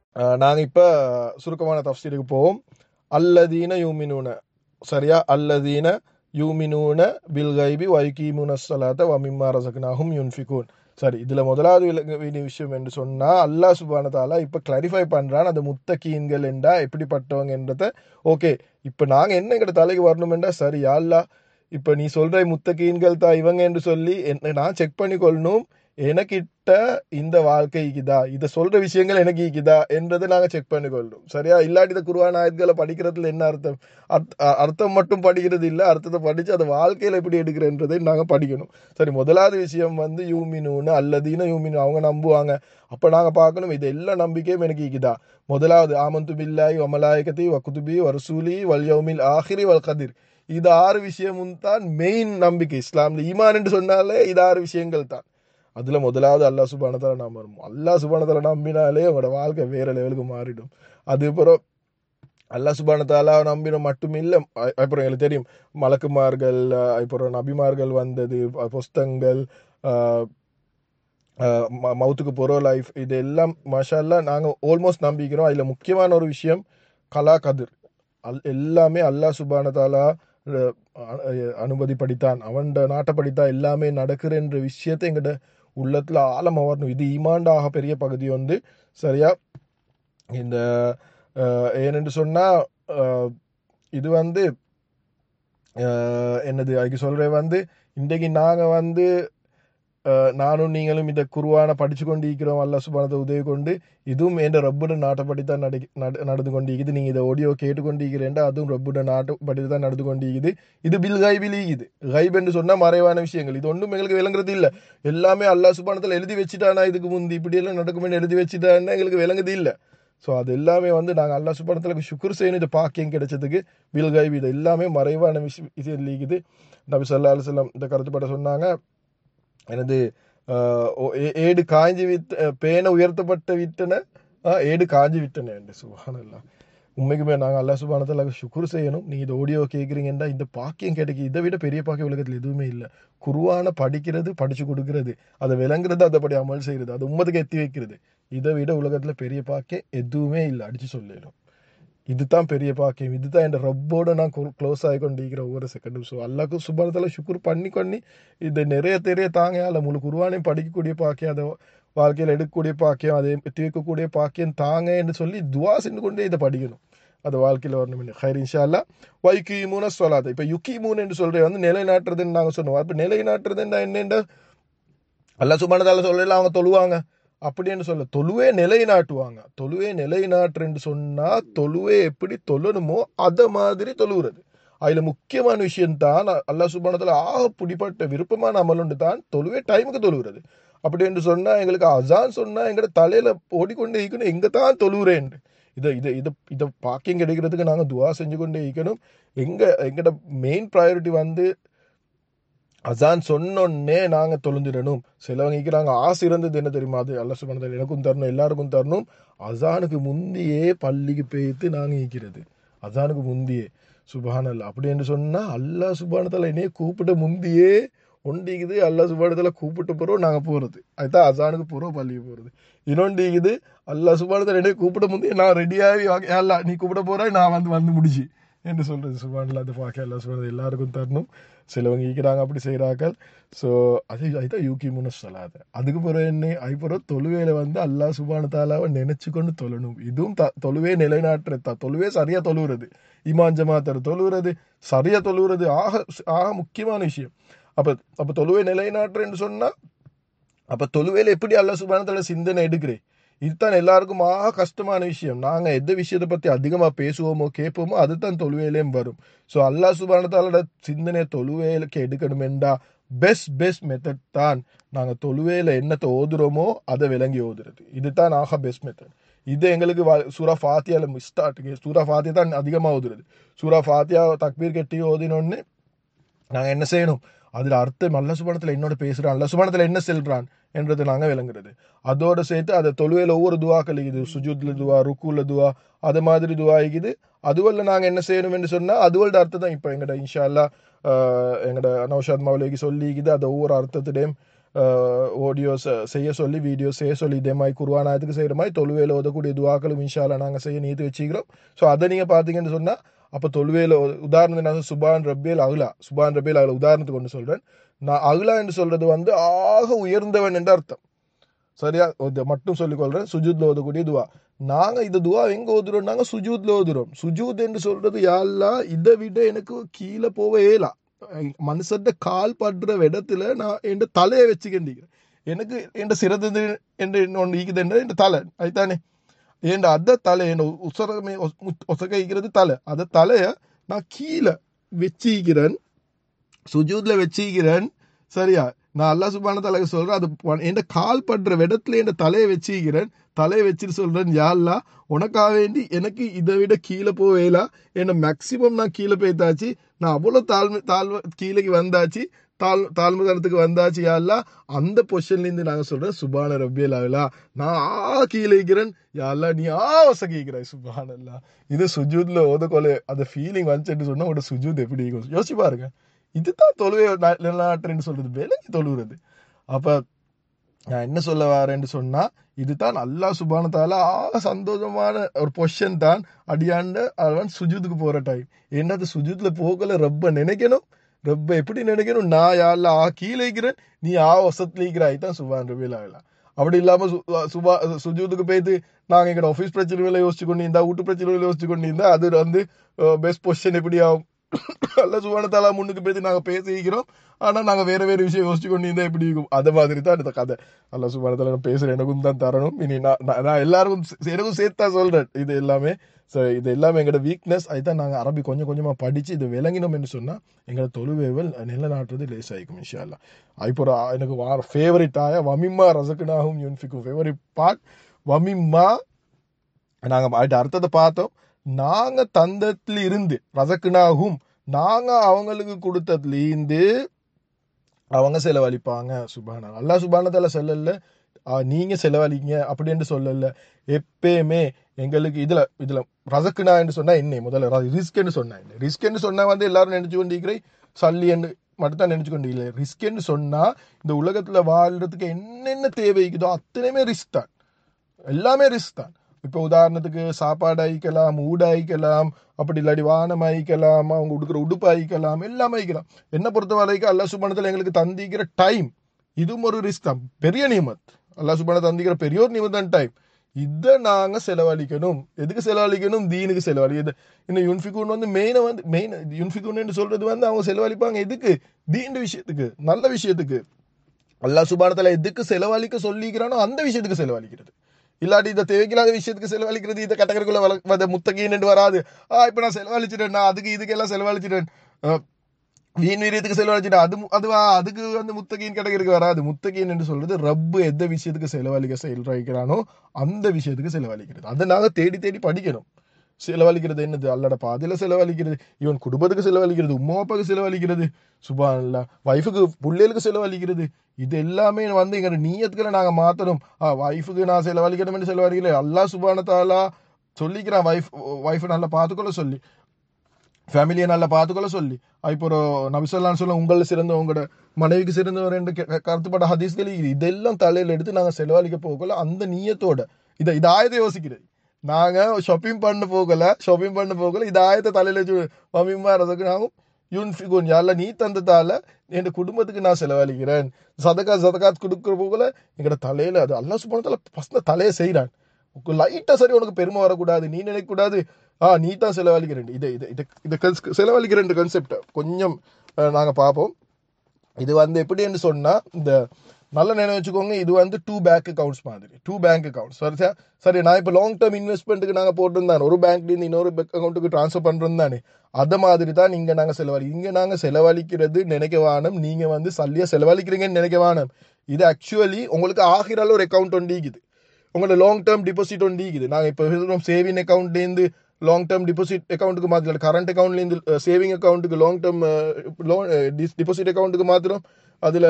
நாங்கள் இப்போ சுருக்கமான தஃப்சீருக்கு போவோம் அல்லதீன யூமினூன சரியா அல்லதீன யூமினூன பில் கைபி வைகீமுன சலாத்த வமிம்மா ரசக்னாஹும் யுன்ஃபிகூன் சரி இதில் முதலாவது விளங்க வேண்டிய விஷயம் என்று சொன்னால் அல்லாஹ் சுபான தாலா இப்போ கிளாரிஃபை பண்ணுறான் அந்த முத்தகீன்கள் என்றா எப்படிப்பட்டவங்கன்றத ஓகே இப்போ நாங்கள் என்ன எங்கட தலைக்கு வரணுமெண்டா சரி அல்லா இப்போ நீ சொல்கிற முத்தகீன்கள் தான் இவங்க என்று சொல்லி என்ன நான் செக் பண்ணி கொள்ளணும் எனக்கிட்ட இந்த வாழ்க்கை இருக்குதா இதை சொல்ற விஷயங்கள் எனக்கு இருக்குதா என்றதை நாங்க செக் பண்ணி கொள்றோம் சரியா இல்லாட்டி இந்த குருவான ஆயத்துக்களை படிக்கிறதுல என்ன அர்த்தம் அர்த்த- அ- அர்த்தம் மட்டும் படிக்கிறது இல்ல அர்த்தத்தை படிச்சு அதை வாழ்க்கையில எப்படி எடுக்கிறன்றதை நாங்க படிக்கணும் சரி முதலாவது விஷயம் வந்து யூமினூன்னு அல்லதீன யூமினு அவங்க நம்புவாங்க அப்ப நாங்க பார்க்கணும் இது எல்லா நம்பிக்கையும் எனக்கு இருக்குதா முதலாவது ஆமந்து பில்லாய் வமலாயகத்தி வக்குதுபி வரசூலி வல்யௌமில் ஆஹிரி வல் கதிர் இது ஆறு விஷயமும் தான் மெயின் நம்பிக்கை இஸ்லாம்ல ஈமான் என்று சொன்னாலே இது ஆறு விஷயங்கள் தான் அதுல முதலாவது அல்லாஹ் சுபானத்தால நாம் வரும் அல்லாஹ் சுபானத்தால நம்பினாலே உங்களோட வாழ்க்கை வேற லெவலுக்கு மாறிடும் அதுக்கப்புறம் அல்லாஹ் சுபானத்தாலா நம்பின மட்டும் இல்லை அப்புறம் எங்களுக்கு தெரியும் மலக்குமார்கள் அஹ் அப்புறம் நபிமார்கள் வந்தது அஹ் புஸ்தங்கள் அஹ் அஹ் ம- மவுத்துக்கு போகிற லைஃப் இது எல்லாம் மஷால்லா நாங்கள் ஆல்மோஸ்ட் நம்பிக்கிறோம் அதில் முக்கியமான ஒரு விஷயம் கலா கதிர் அல் எல்லாமே அல்லாஹ் சுபானதாலா அனுமதி படித்தான் அவன் நாட்டப்படித்தான் எல்லாமே நடக்குறன்ற விஷயத்தை எங்கிட்ட உள்ளத்துல ஆழமா வரணும் இது ஈமாண்டாக பெரிய பகுதி வந்து சரியா இந்த அஹ், ஏனென்று சொன்னா அஹ், இது வந்து அஹ், என்னது அதுக்கு சொல்றேன் வந்து இன்றைக்கு நாங்க வந்து அஹ், நானும் நீங்களும் இந்த குருவான படிச்சு கொண்டு இருக்கிறோம் அல்ல சுபானத்தை உதவி கொண்டு இதுவும் என் ரப்புட நாட்டப்படி தான் நடி நட- நடந்து கொண்டிருக்குது நீங்க இதை ஆடியோ கேட்டு கொண்டிருக்கிறேன்டா அதுவும் ரப்புட நாட்டப்படி தான் நடந்து கொண்டிருக்குது இது பில் கைபில் ஈகுது கைப் என்று சொன்னா மறைவான விஷயங்கள் இது ஒன்றும் எங்களுக்கு விளங்குறது இல்ல எல்லாமே அல்லாஹ் சுபானத்தில் எழுதி வச்சுட்டானா இதுக்கு முந்தி இப்படி எல்லாம் நடக்கும்னு எழுதி வச்சுட்டான்னா எங்களுக்கு விளங்குது இல்ல ஸோ அது எல்லாமே வந்து நாங்கள் அல்லா சுபானத்தில் சுக்குர் செய்யணும் இது பாக்கியம் கிடைச்சதுக்கு பில் கைப் இது எல்லாமே மறைவான விஷயம் இது லீகுது நபி சொல்லா அலுவலம் இந்த கருத்துப்பட சொன்னாங்க எனது ஆஹ், ஓ- ஏ- ஏடு காஞ்சி வித் பேனை உயர்த்தப்பட்ட விட்டன ஆஹ், ஏடு காஞ்சி விட்டன என்று சுபானல்லாம் உண்மைக்குமே நாங்கள் அல்லா சுபானத்தில் சுக்குர் செய்யணும் நீ இந்த ஆடியோ கேட்குறீங்கன்னா இந்த பாக்கியம் கிடைக்கும் இதை விட பெரிய பாக்கியம் உலகத்தில் எதுவுமே இல்லை குருவான படிக்கிறது படிச்சு கொடுக்கறது அதை விளங்குறது அதைப்படி அமல் செய்யறது அது உம்மத்துக்கு எத்தி வைக்கிறது இதை விட உலகத்துல பெரிய பாக்கியம் எதுவுமே இல்லை அடிச்சு சொல்லிடும் இதுதான் பெரிய பாக்கியம் இதுதான் என் ரப்போட நான் க்ளோஸ் ஆகி கொண்டிருக்கிற ஒவ்வொரு செகண்டும் ஸோ அல்லாக்கு சுபானத்தில் சுக்குர் பண்ணி பண்ணி இது நிறைய தெரிய தாங்க அல்ல முழு குருவானையும் படிக்கக்கூடிய பாக்கியம் அதை வாழ்க்கையில் எடுக்கக்கூடிய பாக்கியம் அதை எத்தி வைக்கக்கூடிய பாக்கியம் தாங்க என்று சொல்லி துவா சென்று கொண்டே இதை படிக்கணும் அது வாழ்க்கையில் வரணும் ஹைர் இன்ஷா அல்லா வைக்கிமூன சொல்லாது இப்போ யுக்கிமூன் என்று சொல்றது வந்து நிலைநாட்டுறதுன்னு நாங்கள் சொன்னோம் அப்போ நிலைநாட்டுறதுன்னா என்னென்ன அல்லா சுபானதால சொல்லல அவங்க தொழுவாங்க அப்படின்னு சொல்ல தொழுவே நிலைநாட்டுவாங்க தொழுவே நிலைநாட்டுன்னு சொன்னா தொழுவே எப்படி தொழணுமோ அத மாதிரி தொழுவுறது அதுல முக்கியமான விஷயம் தான் அல்லாஹ் சுபானத்துல ஆக பிடிப்பட்ட விருப்பமான அமலுண்டு தான் தொழுவே டைமுக்கு தொழுவுறது அப்படி என்று சொன்னா எங்களுக்கு அசான் சொன்னா எங்கட தலையில ஓடிக்கொண்டே இருக்கணும் எங்க தான் தொழுவுறேன் இதை இதை இதை இதை பாக்கியம் கிடைக்கிறதுக்கு நாங்க துவா செஞ்சு கொண்டே இருக்கணும் எங்க எங்கட மெயின் ப்ரையாரிட்டி வந்து அசான் சொன்னோன்னே நாங்க தொழுந்துடணும் சிலவங்க இருக்கிறாங்க ஆசை இருந்தது என்ன தெரியுமா அது அல்ல சுபனத்தில் எனக்கும் தரணும் எல்லாருக்கும் தரணும் அசானுக்கு முந்தியே பள்ளிக்கு போய்த்து நாங்க ஈக்கிறது அசானுக்கு முந்தியே சுபானல்ல அப்படி என்று சொன்னா அல்லாஹ் சுபானத்தில் என்னையே கூப்பிட்ட முந்தியே ஒண்டிக்குது அல்லாஹ் சுபானத்தில் கூப்பிட்டு போறோம் நாங்க போறது அதுதான் அசானுக்கு போறோம் பள்ளிக்கு போறது இன்னொண்டிக்குது அல்லாஹ் சுபானத்தில் என்னையே கூப்பிட்ட முந்தைய நான் ரெடியாகி அல்ல நீ கூப்பிட போற நான் வந்து வந்து முடிச்சு என்று சொல்றது சுபானில் அது பார்க்க எல்லாம் சொல்றது எல்லாருக்கும் தரணும் சிலவங்க ஈக்கிறாங்க அப்படி செய்கிறார்கள் ஸோ அது அதுதான் யூகி முன சொல்லாது அதுக்கு பிறகு என்ன அதுக்கப்புறம் தொழுவேல வந்து அல்லாஹ் சுபான தாலாவை நினைச்சு கொண்டு தொழணும் இதுவும் த தொழுவே நிலைநாட்டுறது தான் தொழுவே சரியா தொழுவுறது இமான் ஜமாத்தர் தொழுவுறது சரியா தொழுவுறது ஆக ஆக முக்கியமான விஷயம் அப்ப அப்ப தொழுவே நிலைநாட்டுறேன்னு சொன்னா அப்ப தொழுவேல எப்படி அல்லாஹ் சுபான தாலா சிந்தனை எடுக்கிறேன் இதுதான் எல்லாருக்கும் ஆக கஷ்டமான விஷயம் நாங்க எந்த விஷயத்தை பத்தி அதிகமா பேசுவோமோ கேட்போமோ அதுதான் தொழுவேலையும் வரும் ஸோ அல்லாஹ் சுபானத்தாலோட சிந்தனை தொழுவேலுக்கு எடுக்கணுமெண்டா பெஸ்ட் பெஸ்ட் மெத்தட் தான் நாங்க தொழுவேல என்னத்தை ஓதுறோமோ அதை விளங்கி ஓதுறது இதுதான் ஆக பெஸ்ட் மெத்தட் இது எங்களுக்கு வ- சூரா ஃபாத்தியால ஸ்டார்ட் சூரா ஃபாத்தியா தான் அதிகமா ஓதுறது சூரா ஃபாத்தியா தக்பீர் கட்டி ஓதினோன்னு நாங்க என்ன செய்யணும் அதுல அர்த்தம் அல்ல சுபானத்துல என்னோட பேசுறான் அல்ல சுபானத்துல என்ன செல்றான் என்றது நாங்க விளங்குறது அதோட சேர்த்து அதை தொழுவையில ஒவ்வொரு துவா கழிக்குது சுஜூத்ல துவா ருக்குல துவா அது மாதிரி துவா ஆகிக்குது அதுவல்ல நாங்க என்ன செய்யணும் என்று சொன்னா அதுவல்ட அர்த்தம் தான் இப்ப எங்கட இன்ஷா அல்லா ஆஹ், எங்கட நௌஷாத் மௌலிக்கு சொல்லிக்குது அது ஒவ்வொரு அர்த்தத்திடையும் ஆடியோஸ் செய்ய சொல்லி வீடியோஸ் செய்ய சொல்லி இதே மாதிரி குருவானாயத்துக்கு செய்கிற மாதிரி தொழுவேல ஓதக்கூடிய துவாக்களும் இன்ஷால்லா நாங்கள் செய்ய நீத்து வச்சுக்கிறோம் ஸோ அதை நீங்கள் பார்த்தீங்கன்னு சொன்னால் அப்போ தொழுவேல உதாரணத்துக்கு நான் சுபான் ரபியல் அகுலா சுபான் ரபியல் அகுலா உதாரணத்துக்கு ஒன்று சொல்கிறேன் நான் அகுலா என்று சொல்கிறது வந்து ஆக உயர்ந்தவன் என்று அர்த்தம் சரியா இதை மட்டும் சொல்லிக்கொள்கிறேன் சுஜூத்ல ஓதக்கூடிய துவா நாங்கள் இந்த துவா எங்கே ஓதுறோம் நாங்கள் சுஜூத்ல ஓதுறோம் சுஜூத் என்று சொல்றது யாழ்லா இதை விட எனக்கு கீழே போக இயலா மனுஷத்த கால் படுற இடத்துல நான் என் தலையை வச்சுக்கின்றேன் எனக்கு என் சிறந்தது என்று ஒன்று ஈக்குது என் தலை அதுதானே என் அத தலை என் உசரமே ஒசகைக்கிறது தலை அந்த தலையை நான் கீழே வச்சிக்கிறேன் சுஜூத்ல வச்சிக்கிறேன் சரியா நான் அல்லா சுபான தலைக்கு சொல்றேன் அது என் கால் படுற இடத்துல என் தலையை வச்சிக்கிறேன் தலையை வச்சுட்டு சொல்றேன் யாழ்லா உனக்காக வேண்டி எனக்கு இதை விட கீழே போவேலா என்ன மேக்சிமம் நான் கீழே போய்த்தாச்சு நான் அவ்வளோ தாழ்மை தாழ்வு கீழேக்கு வந்தாச்சு தாழ் தாழ்மை தரத்துக்கு வந்தாச்சு யாழ்லா அந்த பொசிஷன்லேருந்து நாங்கள் சொல்கிறேன் சுபான ரபியல் ஆகலா நான் ஆ கீழே இருக்கிறேன் யாழ்லா நீ ஆ வசகிக்கிறாய் சுபானல்லா இது சுஜூத்ல ஓதக்கொலை அந்த ஃபீலிங் வந்துச்சுன்னு சொன்னால் உங்களோட சுஜூத் எப்படி இருக்கும் யோசிச்சு பாருங்க இதுதான் தொழுவை நிலநாட்டுறேன்னு சொல்றது விலங்கி தொழுகிறது அப்ப நான் என்ன சொல்ல வரேன்னு சொன்னா இதுதான் அல்லா சுபானத்தால ஆக சந்தோஷமான ஒரு பொஷன் தான் அடியாண்ட அவன் சுஜூத்துக்கு போற டைம் என்னது சுஜூத்ல போகல ரொம்ப நினைக்கணும் ரொம்ப எப்படி நினைக்கணும் நான் யாரில் ஆ கீழே இருக்கிறேன் நீ ஆ வசத்துல இருக்கிறாய் தான் சுபான் ரபியில் ஆகலாம் அப்படி இல்லாம சுபா சுஜூத்துக்கு போயிட்டு நாங்க எங்களோட ஆஃபீஸ் பிரச்சனைகளை யோசிச்சு கொண்டு இருந்தா வீட்டு பிரச்சனைகளை யோசிச்சு கொண்டு இருந்தா அது வந்து பெஸ்ட் பொசிஷன் எப்படி ஆகும் அல்ல சுபானத்தாலா முன்னுக்கு பேசி நாங்கள் பேசிக்கிறோம் ஆனால் நாங்கள் வேற வேற விஷயம் யோசிச்சு கொண்டு இருந்தால் எப்படி இருக்கும் அது மாதிரி தான் இந்த கதை அல்ல சுபானத்தால நான் பேசுகிறேன் எனக்கும் தான் தரணும் இனி நான் நான் எல்லாருக்கும் எனக்கும் சேர்த்தா சொல்கிறேன் இது எல்லாமே ஸோ இது எல்லாமே எங்களோட வீக்னஸ் அதுதான் நாங்கள் அரபி கொஞ்சம் கொஞ்சமாக படித்து இது விளங்கினோம் என்று சொன்னால் எங்களோட தொழுவேவல் நிலநாட்டுறது லேஸ் ஆகிக்கும் இன்ஷால்லா இப்போ எனக்கு வார ஃபேவரட் ஆய வமிம்மா ரசகுனாகும் யூன்ஃபிக்கும் ஃபேவரட் பார்ட் வமிம்மா நாங்கள் அதுக்கு அர்த்தத்தை பார்த்தோம் நாங்க தந்தத்துல இருந்து ரசக்குனாகும் நாங்க அவங்களுக்கு கொடுத்ததுலேருந்து அவங்க செலவழிப்பாங்க சுபான அல்லா சுபானதால சொல்லல நீங்க செலவழிங்க அப்படின்னு சொல்லல எப்பயுமே எங்களுக்கு இதுல இதுல ரசக்குனா என்று சொன்னா என்ன முதல்ல ரிஸ்க்னு சொன்னா என்ன ரிஸ்க்னு சொன்னா வந்து எல்லாரும் நினைச்சு கொண்டிருக்கிறே சல்லி என்று மட்டும் தான் நினைச்சு கொண்டு இல்லை ரிஸ்க்னு சொன்னா இந்த உலகத்துல வாழ்றதுக்கு என்னென்ன தேவைக்குதோ அத்தனையுமே ரிஸ்க் தான் எல்லாமே ரிஸ்க் தான் இப்போ உதாரணத்துக்கு சாப்பாடு அழிக்கலாம் ஊடு அழிக்கலாம் அப்படி இல்லாட்டி வானம் அழிக்கலாம் அவங்க உடுக்கிற உடுப்பு அழிக்கலாம் எல்லாமே அழிக்கலாம் என்ன பொறுத்த வரைக்கும் அல்லா சுபானத்தில் எங்களுக்கு தந்திக்கிற டைம் இதுவும் ஒரு ரிஸ்க் தான் பெரிய நியமத் அல்லா சுபான தந்திக்கிற பெரிய ஒரு நியமத் தான் டைம் இதை நாங்கள் செலவழிக்கணும் எதுக்கு செலவழிக்கணும் தீனுக்கு செலவழிக்கிறது இன்னும் யூன்ஃபிகூன் வந்து மெயினை வந்து மெயின் யூன்ஃபிகூன் சொல்றது வந்து அவங்க செலவழிப்பாங்க எதுக்கு தீண்டு விஷயத்துக்கு நல்ல விஷயத்துக்கு அல்லா சுபானத்தில் எதுக்கு செலவழிக்க சொல்லிக்கிறானோ அந்த விஷயத்துக்கு செலவழிக்கிறது இல்லாட்டி இந்த தேவையில்லாத விஷயத்துக்கு செலவழிக்கிறது இந்த கட்டகருக்குள்ள வள முத்தகின்னு வராது ஆ இப்போ நான் செலவழிச்சிட்டேன் நான் அதுக்கு இதுக்கெல்லாம் செலவழிச்சிட்டேன் வீண் வீரியத்துக்கு செலவழிச்சிட்டேன் அது அதுவா அதுக்கு வந்து முத்தகின் கட்டகருக்கு வராது முத்தகின் என்று சொல்றது ரப்பு எந்த விஷயத்துக்கு செலவழிக்க செலவழிக்கிறானோ அந்த விஷயத்துக்கு செலவழிக்கிறது அதை நாங்கள் தேடி தேடி படிக்கணும் செலவழிக்கிறது என்னது அல்லட பாதையில செலவழிக்கிறது இவன் குடும்பத்துக்கு செலவழிக்கிறது உமா அப்பாவுக்கு செலவழிக்கிறது சுபா இல்ல ஒய்ஃபுக்கு பிள்ளைகளுக்கு செலவழிக்கிறது இது எல்லாமே வந்து எங்க நீயத்துக்களை நாங்க மாத்தணும் ஆ ஒய்ஃபுக்கு நான் செலவழிக்கணும்னு செலவழிக்கல அல்லா சுபானத்தாலா சொல்லிக்கிறான் ஒய்ஃப் ஒய்ஃபை நல்லா பார்த்துக்கொள்ள சொல்லி ஃபேமிலியை நல்லா பார்த்துக்கொள்ள சொல்லி இப்போ ஒரு நபிசல்லான்னு சொல்ல உங்களை சிறந்த உங்களோட மனைவிக்கு சிறந்தவர் என்று கருத்துப்பட்ட ஹதீஸ்கள் இதெல்லாம் தலையில் எடுத்து நாங்கள் செலவழிக்க போகல அந்த நீயத்தோட இதை இது ஆயத்தை யோசிக்கிறது நாங்க ஷாப்பிங் பண்ண போகல ஷாப்பிங் பண்ண போகல இது ஆயத்தை தலையில வச்சு மம்மிமா ரசகுனாவும் யூன்ஃபிகோன் யாரில் நீ தந்ததால என் குடும்பத்துக்கு நான் செலவழிக்கிறேன் சதகா சதகாத் கொடுக்குற போகல எங்களோட தலையில அது அல்லா சுபானத்தால ஃபஸ்ட் தலையை செய்கிறான் லைட்டா சரி உனக்கு பெருமை வரக்கூடாது நீ நினைக்கக்கூடாது ஆ நீ தான் செலவழிக்கிறேன் இதை இதை இதை இதை செலவழிக்கிறேன் கான்செப்டை கொஞ்சம் நாங்கள் பார்ப்போம் இது வந்து எப்படி என்று சொன்னால் இந்த நல்ல நினைவு வச்சுக்கோங்க இது வந்து டூ பேங்க் அக்கௌண்ட்ஸ் மாதிரி டூ பேங்க் அக்கௌண்ட்ஸ் சரி சரி நான் இப்போ லாங் டேர்ம் இன்வெஸ்ட்மெண்ட்டுக்கு நாங்கள் போட்டிருந்தானே ஒரு பேங்க்லேருந்து இன்னொரு பேங்க் அக்கௌண்ட்டுக்கு ட்ரான்ஸ்ஃபர் பண்ணுறோம் தானே அதை மாதிரி தான் இங்கே நாங்கள் செலவழி இங்கே நாங்கள் செலவழிக்கிறது நினைக்க வானம் நீங்கள் வந்து சல்லியாக செலவழிக்கிறீங்கன்னு நினைக்க வானம் இது ஆக்சுவலி உங்களுக்கு ஆகிரால ஒரு அக்கௌண்ட் ஒன்று இருக்குது உங்களோட லாங் டேர்ம் டிபாசிட் ஒன்று இருக்குது நாங்கள் இப்போ சேவிங் அக்கௌண்ட்லேருந்து லாங் டேர்ம் டிபாசிட் அக்கௌண்ட்டுக்கு மாற்றலாம் கரண்ட் அக்கௌண்ட்லேருந்து சேவிங் அக்கௌண்ட்டுக்கு லாங் டேர்ம் லோன் டிபாசிட் அக்கௌண்ட்டுக்கு மாத்திரம் அதில்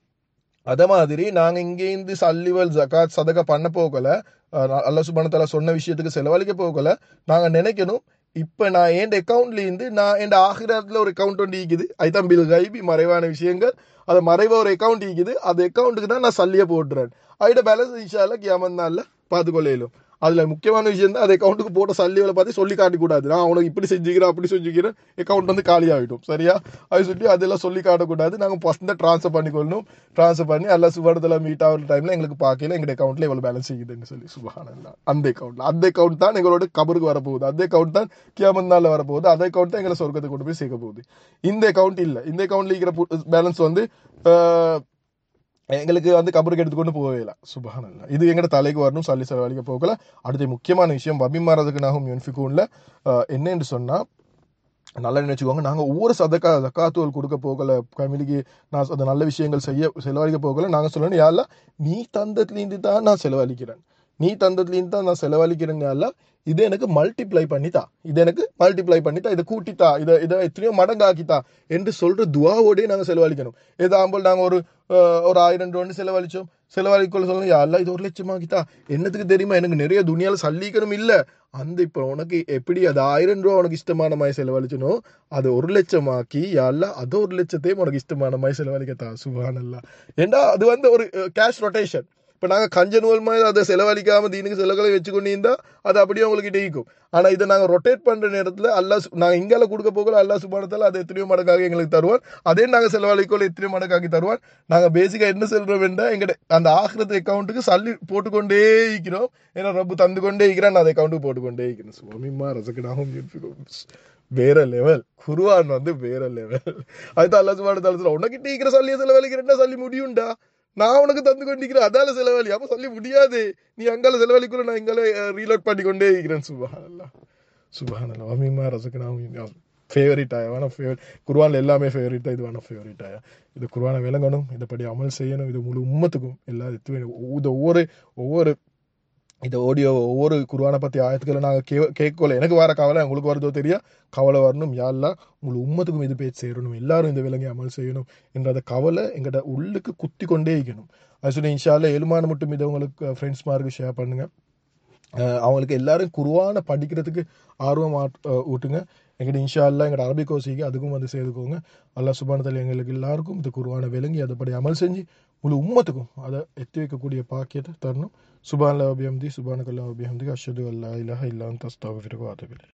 அதே மாதிரி நாங்கள் இங்கேருந்து சல்லிவல் ஜக்காத் சதகா பண்ண போகல அல்ல சுபானத்தால சொன்ன விஷயத்துக்கு செலவழிக்க போகல நாங்கள் நினைக்கணும் இப்ப நான் என் அக்கௌண்ட்ல இருந்து நான் என் ஆகிரத்துல ஒரு அக்கௌண்ட் ஒன்று இருக்குது அதுதான் பில் கைபி மறைவான விஷயங்கள் அது மறைவா ஒரு அக்கௌண்ட் இருக்குது அந்த அக்கௌண்ட்டுக்கு தான் நான் சல்லியை போட்டுறேன் அதோட பேலன்ஸ் இன்ஷால்ல கியாமத் நாள்ல பார்த்துக்கொள்ளையிலும் அதுல முக்கியமான விஷயம் தான் அந்த அக்கௌண்ட்டுக்கு போட்ட சல்லிகளை பார்த்து சொல்லி காட்டி கூடாது நான் உனக்கு இப்படி செஞ்சுக்கிறேன் அப்படி செஞ்சுக்கிறேன் அக்கௌண்ட் வந்து காலி ஆகிடும் சரியா அது சொல்லி அதெல்லாம் சொல்லி காட்டக்கூடாது நாங்கள் ஃபஸ்ட் தான் ட்ரான்ஸ்ஃபர் பண்ணிக்கொள்ளணும் ட்ரான்ஸ்ஃபர் பண்ணி எல்லா சுவரத்தில் மீட் ஆகிற டைமில் எங்களுக்கு பார்க்கல எங்கள் அக்கௌண்ட்டில் எவ்வளோ பேலன்ஸ் இருக்குதுன்னு சொல்லி சுபஹானல்லா அந்த அக்கௌண்ட்டில் அந்த அக்கௌண்ட் தான் எங்களோட கபருக்கு வரப்போகுது அந்த அக்கௌண்ட் தான் கியாமத் நாளில் வரப்போகுது அந்த அக்கௌண்ட் தான் எங்களை சொர்க்கத்தை கொண்டு போய் சேர்க்க போகுது இந்த அக்கௌண்ட் இல்லை இந்த அக்கௌண்ட்டில் இருக்கிற பேலன்ஸ் வந்து அஹ், எங்களுக்கு வந்து கபருக்கு எடுத்துக்கொண்டு போகவே இல்லை சுபஹானல்லா இது எங்கட தலைக்கு வரணும் சல்லி செலவழிக்க போகல அடுத்த முக்கியமான விஷயம் வபிமாரதுக்கு நாகும் யூனிஃபிகூன்ல என்னன்னு சொன்னா நல்லா நினைச்சுக்கோங்க நாங்கள் ஒவ்வொரு சதக்கா ஜக்காத்துவல் கொடுக்க போகல ஃபேமிலிக்கு நான் அந்த நல்ல விஷயங்கள் செய்ய செலவழிக்க போகல நாங்கள் சொல்லணும் யாரில் நீ தந்தத்துலேருந்து தான் நான் செலவழிக்கிறேன் நீ தந்தத்துலேருந்து தான் நான் செலவழிக்கிறேன் யாரில் இது எனக்கு மல்டிப்ளை பண்ணித்தா இது எனக்கு மல்டிப்ளை பண்ணித்தா இதை கூட்டித்தா இதை இதை எத்தனையோ மடங்காக்கித்தா என்று சொல்ற துவாவோடய நாங்கள் செலவழிக்கணும் எதாம்போல் நாங்கள் ஒரு அஹ், ஒரு ஆயிரம் ரூபான்னு செலவழிச்சோம் செலவழிக்கொள்ள சொல்லணும் யாரில் இது ஒரு லட்சமாக்கித்தா என்னத்துக்கு தெரியுமா எனக்கு நிறைய துணியால் சல்லிக்கணும் இல்லை அந்த இப்போ உனக்கு எப்படி அது ஆயிரம் ரூபா உனக்கு இஷ்டமான மாதிரி செலவழிச்சனோ அது ஒரு லட்சமாக்கி யாழ்ல அது ஒரு லட்சத்தையும் உனக்கு இஷ்டமான மாதிரி செலவழிக்கத்தா சுபானல்லா ஏண்டா அது வந்து ஒரு கேஷ் ரொட்டேஷன் இப்போ நாங்கள் கஞ்சனுவல் மாதிரி அதை செலவழிக்காம தீனுக்கு செலவுகளை வச்சுக்கொண்டு இருந்தா அது அப்படியே உங்களுக்கு டெய்க்கும் ஆனால் இதை நாங்கள் ரொட்டேட் பண்ணுற நேரத்தில் அல்லா நாங்கள் இங்கால கொடுக்க போகல அல்லா சுபானத்தால் அது எத்தனையோ மடங்காக எங்களுக்கு தருவான் அதே நாங்கள் செலவழிக்கோல எத்தனையோ மடங்காக்கி தருவான் நாங்கள் பேசிக்காக என்ன சொல்கிறோம் என்றால் எங்கிட்ட அந்த ஆகிரத்து அக்கௌண்ட்டுக்கு சல்லி போட்டுக்கொண்டே இருக்கிறோம் ஏன்னா ரப்பு தந்து கொண்டே இருக்கிறான் நான் அந்த அக்கௌண்ட்டுக்கு போட்டுக்கொண்டே இருக்கிறேன் சுவாமிமா ரசகனாகவும் வேற லெவல் குருவான் வந்து வேற லெவல் அதுதான் அல்லா சுபான தலத்துல உனக்கிட்ட இருக்கிற சல்லியை செலவழிக்கிறேன்னா சொல்லி முடியும்டா நான் உனக்கு தந்து கொண்டிருக்கிறேன் அதால செலவழி அப்ப சொல்லி முடியாது நீ அங்கால செலவழிக்குள்ள நான் இங்கால ரீலோட் பண்ணி கொண்டே இருக்கிறேன் சுபஹானல்லா சுபஹானல்லா அமீமா ரசகனாகவும் ஃபேவரட் ஆயா வேணா ஃபேவரட் குர்வானில் எல்லாமே ஃபேவரட் இது வேணா ஃபேவரட் ஆயா இது குர்வானை விளங்கணும் இதைப்படி அமல் செய்யணும் இது முழு உம்மத்துக்கும் எல்லா இது இது ஒவ்வொரு ஒவ்வொரு இந்த ஆடியோ ஒவ்வொரு குருவானை பற்றி ஆயத்துக்களை நாங்கள் கே கேட்கல எனக்கு வர கவலை உங்களுக்கு வருதோ தெரியா கவலை வரணும் யாரெல்லாம் உங்களுக்கு உம்மத்துக்கும் இது பேச்சு சேரணும் எல்லாரும் இந்த விலங்கை அமல் செய்யணும் என்ற அந்த கவலை எங்கள்கிட்ட உள்ளுக்கு குத்தி கொண்டே இருக்கணும் அது சொல்லி இன்ஷால்ல எலுமான மட்டும் இதை உங்களுக்கு ஃப்ரெண்ட்ஸ்மாருக்கு ஷேர் பண்ணுங்கள் அஹ் அவங்களுக்கு எல்லாரும் குருவானை படிக்கிறதுக்கு ஆர்வம் ஆட்- அஹ் ஊட்டுங்க எங்கிட்ட இன்ஷா அல்லா எங்கள்ட அரபி கோசிக்கு அதுக்கும் வந்து சேர்த்துக்கோங்க அல்லாஹ் சுபானத்தில் எங்களுக்கு எல்லாருக்கும் இந்த குருவானை விளங்கி அதைப்படி அமல் செஞ்சு முழு உம்மத்துக்கும் அதை எத்தி வைக்கக்கூடிய பாக்கியத்தை தரணும் சுபான் அபிஹம்தி சுபானகல்லா அபிஹம்தி அஷது அல்லா இலஹ இல்லான் தஸ்தாவிற்கு வாதவில்லை